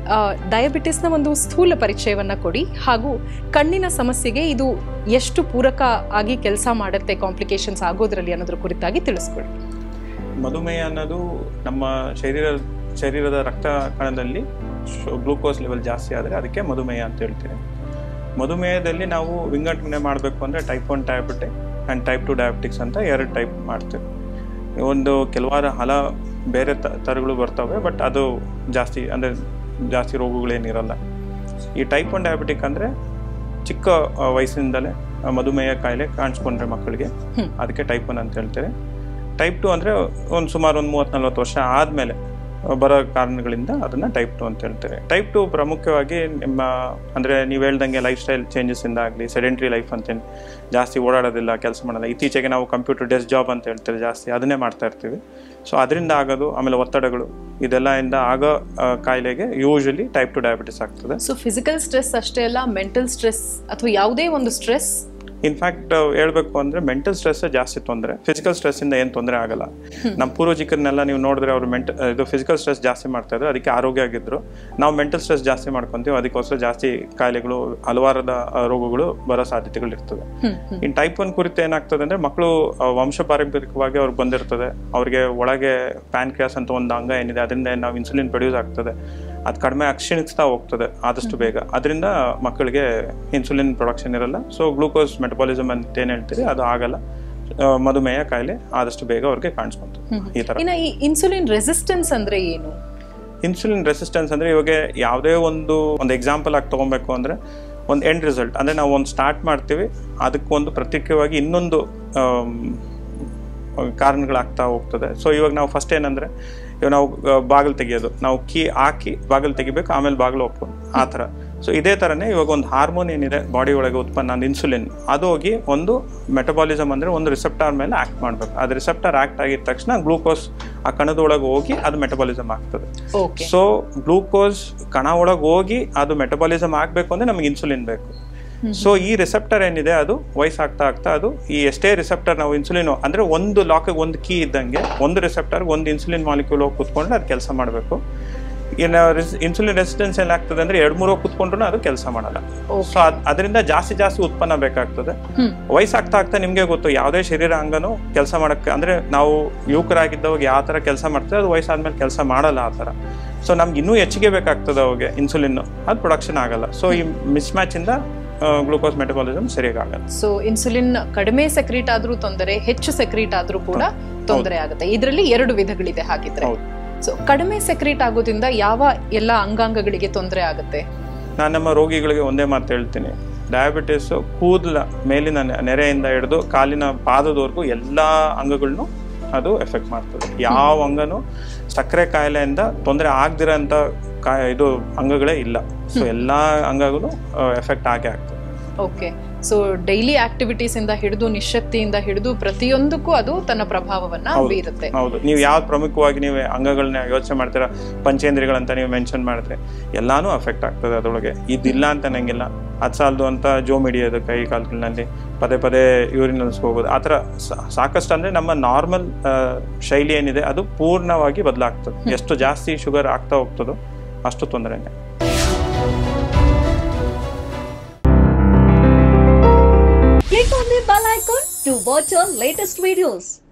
ಡಯಾಬಿಟಿಸ್ನ ಒಂದು ಸ್ಥೂಲ ಪರಿಚಯವನ್ನ ಕೊಡಿ ಹಾಗೂ ಕಣ್ಣಿನ ಸಮಸ್ಯೆಗೆ ಇದು ಎಷ್ಟು ಪೂರಕ ಆಗಿ ಕೆಲಸ ಮಾಡುತ್ತೆ ಕಾಂಪ್ಲಿಕೇಶನ್ಸ್ ಆಗೋದ್ರಲ್ಲಿ ಅನ್ನೋದ್ರ ಕುರಿತಾಗಿ ತಿಳಿಸ್ಕೊಡಿ ಮಧುಮೇಹ ಅನ್ನೋದು ನಮ್ಮ ಶರೀರ ಶರೀರದ ರಕ್ತ ಕಣದಲ್ಲಿ ಗ್ಲೂಕೋಸ್ ಲೆವೆಲ್ ಜಾಸ್ತಿ ಆದರೆ ಅದಕ್ಕೆ ಮಧುಮೇಹ ಅಂತ ಹೇಳ್ತೀವಿ ಮಧುಮೇಹದಲ್ಲಿ ನಾವು ವಿಂಗಡಣೆ ಮಾಡಬೇಕು ಅಂದರೆ type one diabetic and type two diabetics ಅಂತ ಎರಡು ಟೈಪ್ ಮಾಡ್ತೀವಿ ಒಂದು ಕೆಲವಾರು ಹಲ ಬೇರೆ ತ- ಥರಗಳು ಬರ್ತವೆ ಬಟ್ ಅದು ಜಾಸ್ತಿ ಅಂದರೆ ಜಾಸ್ತಿ ರೋಗಗಳೇನಿರಲ್ಲ ಈ ಟೈಪ್ ಒನ್ ಡಯಾಬಿಟಿಕ್ ಅಂದರೆ ಚಿಕ್ಕ ಆ, ವಯಸ್ಸಿನಿಂದಲೇ ಆ, ಮಧುಮೇಹ ಕಾಯಿಲೆ ಕಾಣಿಸ್ಕೊಂಡ್ರೆ ಮಕ್ಕಳಿಗೆ ಹ್ಮ್. ಅದಕ್ಕೆ ಟೈಪ್ ಒನ್ ಅಂತ ಹೇಳ್ತೇವೆ ಟೈಪ್ ಟು ಅಂದರೆ ಒಂದು ಸುಮಾರು ಒಂದು ಮೂವತ್ತು ನಲ್ವತ್ತು ವರ್ಷ ಆದಮೇಲೆ ಬರೋ ಕಾರಣಗಳಿಂದ ಅದನ್ನು ಟೈಪ್ ಟು ಅಂತ ಹೇಳ್ತಾರೆ ಟೈಪ್ ಟು ಪ್ರಮುಖವಾಗಿ ನಿಮ್ಮ ಅಂದರೆ ನೀವು ಹೇಳ್ದಂಗೆ ಲೈಫ್ ಸ್ಟೈಲ್ ಚೇಂಜಸ್ಸಿಂದ ಆಗಲಿ ಸೆಡೆಂಟ್ರಿ ಲೈಫ್ ಅಂತ ಜಾಸ್ತಿ ಓಡಾಡೋದಿಲ್ಲ ಕೆಲಸ ಮಾಡಲ್ಲ ಇತ್ತೀಚೆಗೆ ನಾವು ಕಂಪ್ಯೂಟರ್ ಡೆಸ್ಕ್ ಜಾಬ್ ಅಂತ ಹೇಳ್ತೇವೆ ಜಾಸ್ತಿ ಅದನ್ನೇ ಮಾಡ್ತಾ ಇರ್ತೀವಿ ಸೊ ಅದರಿಂದ ಆಗೋದು ಆಮೇಲೆ ಒತ್ತಡಗಳು ಇದೆಲ್ಲ ಇಂದ ಆಗೋ ಆ, ಕಾಯಿಲೆಗೆ ಯೂಶಲಿ ಟೈಪ್ ಟು ಡಯಾಬಿಟಿಸ್ ಆಗ್ತದೆ ಸೊ ಫಿಸಿಕಲ್ ಸ್ಟ್ರೆಸ್ ಅಷ್ಟೇ ಅಲ್ಲ ಮೆಂಟಲ್ ಸ್ಟ್ರೆಸ್ ಅಥವಾ ಯಾವುದೇ ಒಂದು ಸ್ಟ್ರೆಸ್ ಇನ್ಫ್ಯಾಕ್ಟ್ ಹೇಳ್ಬೇಕು ಅಂದ್ರೆ ಮೆಂಟಲ್ ಸ್ಟ್ರೆಸ್ ಜಾಸ್ತಿ ತೊಂದರೆ ಫಿಸಿಕಲ್ ಸ್ಟ್ರೆಸ್ ಇಂದ ಏನು ತೊಂದರೆ ಆಗಲ್ಲ ನಮ್ಮ ಪೂರ್ವಜಿಕರನ್ನೆಲ್ಲ ನೀವು ನೋಡಿದ್ರೆ ಅವರು ಮೆಂಟ ಇದು ಫಿಸಿಕಲ್ ಸ್ಟ್ರೆಸ್ ಜಾಸ್ತಿ ಮಾಡ್ತಾ ಇದ್ರು ಅದಕ್ಕೆ ಆರೋಗ್ಯ ಆಗಿದ್ರು ನಾವು ಮೆಂಟಲ್ ಸ್ಟ್ರೆಸ್ ಜಾಸ್ತಿ ಮಾಡ್ಕೊಂತೀವಿ ಅದಕ್ಕೋಸ್ಕರ ಜಾಸ್ತಿ ಕಾಯಿಲೆಗಳು ಹಲವಾರದ ಆ, ರೋಗಗಳು ಬರೋ ಸಾಧ್ಯತೆಗಳು ಇರ್ತದೆ ಹ್ಮ್ ಹ್ಮ್ ಇನ್ ಟೈಪ್ ಒನ್ ಕುರಿತು ಏನಾಗ್ತದೆ ಅಂದ್ರೆ ಮಕ್ಕಳು ಆ, ವಂಶ ಪಾರಂಪರಿಕವಾಗಿ ಅವ್ರಿಗೆ ಬಂದಿರ್ತದೆ ಅವ್ರಿಗೆ ಒಳಗೆ ಪ್ಯಾನ್ಕ್ರಿಯಾಸ್ ಅಂತ ಒಂದು ಅಂಗ ಏನಿದೆ ಅದರಿಂದ ನಾವು ಇನ್ಸುಲಿನ್ ಪ್ರೊಡ್ಯೂಸ್ ಆಗ್ತದೆ ಅದು ಕಡಿಮೆ ಕ್ಷೀಣಿಸ್ತಾ ಹೋಗ್ತದೆ ಆದಷ್ಟು ಬೇಗ ಅದರಿಂದ ಮಕ್ಕಳಿಗೆ ಇನ್ಸುಲಿನ್ ಪ್ರೊಡಕ್ಷನ್ ಇರಲ್ಲ ಸೊ ಗ್ಲೂಕೋಸ್ ಮೆಟಬಾಲಿಸಮ್ ಅಂತ ಏನು ಹೇಳ್ತೀರಿ ಅದು ಆಗಲ್ಲ ಆ, ಮಧುಮೇಹ ಕಾಯಿಲೆ ಆದಷ್ಟು ಬೇಗ ಅವ್ರಿಗೆ ಕಾಣಿಸ್ಕೊಂತದೆ ಈ ತರ ಇನ್ನ ಈ ಇನ್ಸುಲಿನ್ ರೆಸಿಸ್ಟೆನ್ಸ್ ಅಂದ್ರೆ ಏನು ಇನ್ಸುಲಿನ್ ರೆಸಿಸ್ಟೆನ್ಸ್ ಅಂದ್ರೆ ಇವಾಗ ಯಾವುದೇ ಒಂದು ಒಂದು ಎಕ್ಸಾಂಪಲ್ ಆಗಿ ತಗೊಬೇಕು ಅಂದ್ರೆ ಒಂದು ಎಂಡ್ ರಿಸಲ್ಟ್ ಅಂದ್ರೆ ನಾವು ಒಂದು ಸ್ಟಾರ್ಟ್ ಮಾಡ್ತೀವಿ ಅದಕ್ಕೊಂದು ಪ್ರತ್ಯೇಕವಾಗಿ ಇನ್ನೊಂದು ಆಮ್, ಕಾರಣಗಳಾಗ್ತಾ ಹೋಗ್ತದೆ ಸೊ ಇವಾಗ ನಾವು ಫಸ್ಟ್ ಏನಂದ್ರೆ ಇವಾಗ ನಾವು ಬಾಗಿಲು ತೆಗಿಯೋದು ನಾವು ಕೀ ಹಾಕಿ ಬಾಗಿಲು ತೆಗಿಬೇಕು ಆಮೇಲೆ ಬಾಗಿಲು ಓಪನ್ ಆ ಥರ ಸೊ ಇದೇ ಥರನೇ ಇವಾಗ ಒಂದು ಹಾರ್ಮೋನ್ ಏನಿದೆ ಬಾಡಿ ಒಳಗೆ ಉತ್ಪನ್ನ ಒಂದು ಇನ್ಸುಲಿನ್ ಅದು ಹೋಗಿ ಒಂದು ಮೆಟಬಾಲಿಸಮ್ ಅಂದರೆ ಒಂದು ರಿಸೆಪ್ಟಾರ್ ಮೇಲೆ ಆ್ಯಕ್ಟ್ ಮಾಡಬೇಕು ಅದು ರಿಸೆಪ್ಟಾರ್ ಆ್ಯಕ್ಟ್ ಆಗಿದ ತಕ್ಷಣ ಗ್ಲೂಕೋಸ್ ಆ ಕಣದೊಳಗೆ ಹೋಗಿ ಅದು ಮೆಟಬಾಲಿಸಮ್ ಆಗ್ತದೆ ಓಕೆ ಸೊ ಗ್ಲೂಕೋಸ್ ಕಣ ಒಳಗೆ ಹೋಗಿ ಅದು ಮೆಟಬಾಲಿಸಮ್ ಆಗಬೇಕು ಅಂದ್ರೆ ನಮಗೆ ಇನ್ಸುಲಿನ್ ಬೇಕು ಸೊ ಈ ರಿಸೆಪ್ಟರ್ ಏನಿದೆ ಅದು ವಯಸ್ಸಾಗ್ತಾ ಆಗ್ತಾ ಅದು ಈ ಎಷ್ಟೇ ರಿಸೆಪ್ಟರ್ ನಾವು ಇನ್ಸುಲಿನ್ ಅಂದ್ರೆ ಒಂದು ಲಾಕಿಗೆ ಒಂದು ಕೀ ಇದ್ದಂಗೆ ಒಂದು ರಿಸೆಪ್ಟರ್ ಒಂದು ಇನ್ಸುಲಿನ್ ಮಾಲಿಕ್ಯೂಲ್ ಹೋಗಿ ಕುತ್ಕೊಂಡ್ರೆ ಅದು ಕೆಲಸ ಮಾಡಬೇಕು ಇನ್ನು ಇನ್ಸುಲಿನ್ ರೆಸಿಸ್ಟೆನ್ಸ್ ಏನಾಗ್ತದೆ ಅಂದ್ರೆ ಎರಡು ಮೂರು ಕುತ್ಕೊಂಡ್ರು ಅದು ಕೆಲಸ ಮಾಡಲ್ಲ ಸೊ ಅದರಿಂದ ಜಾಸ್ತಿ ಜಾಸ್ತಿ ಉತ್ಪನ್ನ ಬೇಕಾಗ್ತದೆ ಹ್ಮ್ ವಯಸ್ಸಾಗ್ತಾ ಆಗ್ತಾ ನಿಮಗೆ ಗೊತ್ತು ಯಾವುದೇ ಶರೀರ ಅಂಗನೂ ಕೆಲಸ ಮಾಡಕ್ಕೆ ಅಂದ್ರೆ ನಾವು ಯುವಕರಾಗಿದ್ದವಾಗ ಯಾವ ಥರ ಕೆಲಸ ಮಾಡ್ತದೆ ಅದು ವಯಸ್ಸಾದ್ಮೇಲೆ ಕೆಲಸ ಮಾಡಲ್ಲ ಆ ಥರ ಸೊ ನಮ್ಗೆ ಇನ್ನೂ ಹೆಚ್ಚಿಗೆ ಬೇಕಾಗ್ತದೆ ಅವಾಗೆ ಇನ್ಸುಲಿನ್ ಅದು ಪ್ರೊಡಕ್ಷನ್ ಆಗಲ್ಲ ಸೊ ಈ ಮಿಸ್ ಇಂದ ಗ್ಲೂಕೋಸ್ ಮೆಟಬಾಲಿಸಮ್ ಸರಿಯಾಗಿ ಆಗಲ್ಲ ಸೊ ಇನ್ಸುಲಿನ್ ಕಡಿಮೆ ಸೆಕ್ರೀಟ್ ಆದ್ರೂ ತೊಂದರೆ ಹೆಚ್ಚು ಸೆಕ್ರೀಟ್ ಆದ್ರೂ ಕೂಡ ತೊಂದರೆ ಆಗುತ್ತೆ ಇದರಲ್ಲಿ ಎರಡು ವಿಧಗಳಿದೆ ಹಾಗಿದ್ರೆ ಹೌದು. ಸೊ ಕಡಿಮೆ ಸೆಕ್ರೀಟ್ ಆಗೋದ್ರಿಂದ ಯಾವ ಎಲ್ಲ ಅಂಗಾಂಗಗಳಿಗೆ ತೊಂದರೆ ಆಗುತ್ತೆ ನಾನು ನಮ್ಮ ರೋಗಿಗಳಿಗೆ ಒಂದೇ ಮಾತು ಹೇಳ್ತೀನಿ ಡಯಾಬಿಟಿಸ್ ಕೂದಲ ಮೇಲಿನ ನೆ- ನೆರೆಯಿಂದ ಹಿಡಿದು ಕಾಲಿನ ಪಾದದವರೆಗೂ ಎಲ್ಲ ಅಂಗಗಳನ್ನು ಅದು ಎಫೆಕ್ಟ್ ಮಾಡ್ತದೆ ಯಾವ ಅಂಗನೂ ಸಕ್ಕರೆ ಕಾಯಿಲೆಯಿಂದ ತೊಂದರೆ ಆಗದಿರೋಂಥ ಕಾ ಇದು ಅಂಗಗಳೇ ಇಲ್ಲ ಸೊ ಎಲ್ಲ ಅಂಗಗಳು ಎಫೆಕ್ಟ್ ಆಗೇ ಆಗ್ತದೆ ಓಕೆ ಸೊ ಡೈಲಿ ಆಕ್ಟಿವಿಟೀಸ್ ಇಂದ ಹಿಡಿದು ನಿಶಕ್ತಿಯಿಂದ ಹಿಡಿದು ಪ್ರತಿಯೊಂದಕ್ಕೂ ಅದು ತನ್ನ ಪ್ರಭಾವವನ್ನ ಹೌದು. ಬೀರುತ್ತೆ ಹೌದು ನೀವು ಯಾವ್ದು ಪ್ರಮುಖವಾಗಿ ನೀವು ಅಂಗಗಳನ್ನ ಯೋಚನೆ ಮಾಡ್ತೀರಾ ಪಂಚೇಂದ್ರಿಯಗಳಂತ ನೀವು ಮೆನ್ಷನ್ ಮಾಡಿದ್ರೆ ಎಲ್ಲಾನು ಅಫೆಕ್ಟ್ ಆಗ್ತದೆ ಅದರೊಳಗೆ ಇದಿಲ್ಲ ಅಂತ ನಂಗಿಲ್ಲ ಅದು ಸಾಲದು ಅಂತ ಜೋಮ್ ಹಿಡಿಯೋದು ಕೈ ಕಾಲುಗಳಲ್ಲಿ ಪದೇ ಪದೇ ಯೂರಿನಲ್ಸ್ ಹೋಗೋದು ಆ ಥರ ಸಾ- ಸಾಕಷ್ಟು ಅಂದರೆ ನಮ್ಮ ನಾರ್ಮಲ್ ಶೈಲಿ ಏನಿದೆ ಅದು ಪೂರ್ಣವಾಗಿ ಬದಲಾಗ್ತದೆ ಎಷ್ಟು ಜಾಸ್ತಿ ಶುಗರ್ ಆಗ್ತಾ ಹೋಗ್ತದೋ ಅಷ್ಟು ತೊಂದರೆನೆ Click on the bell icon to watch our latest videos.